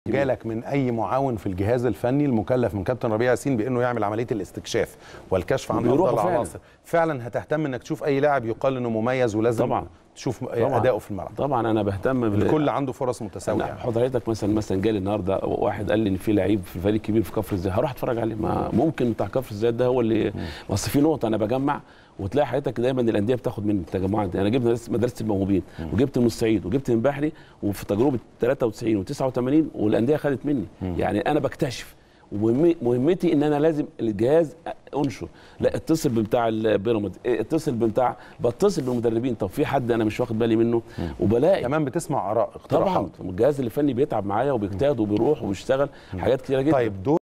جالك من اي معاون في الجهاز الفني المكلف من كابتن ربيع ياسين بانه يعمل عمليه الاستكشاف والكشف عن بيروحوا افضل فعلا. العناصر فعلا هتهتم انك تشوف اي لاعب يقال انه مميز ولازم طبعا. تشوف طبعا. اداؤه في الملعب طبعا انا بهتم بال- الكل عنده فرص متساويه لا يعني. حضرتك مثلا مثلا جالي النهارده واحد قال لي ان في لعيب في الفريق الكبير في كفر الزيات هروح اتفرج عليه ما ممكن بتاع كفر الزيات ده هو اللي بس في نقطه انا بجمع وتلاقي حضرتك دايما الانديه بتاخد من التجمعات دي انا جبت مدرسه مدرسة الموهوبين وجبت من الصعيد وجبت من بحري وفي تجربه 93 و89 والانديه خدت مني يعني انا بكتشف ومهمي- مهمتي ان انا لازم الجهاز انشر لا اتصل بتاع البيراميدز اتصل بتاع بتصل بالمدربين طب في حد انا مش واخد بالي منه وبلاقي كمان بتسمع اراء طبعا اقتراحات الجهاز الفني بيتعب معايا وبيجتهد وبيروح وبيشتغل حاجات كتيره جدا طيب دور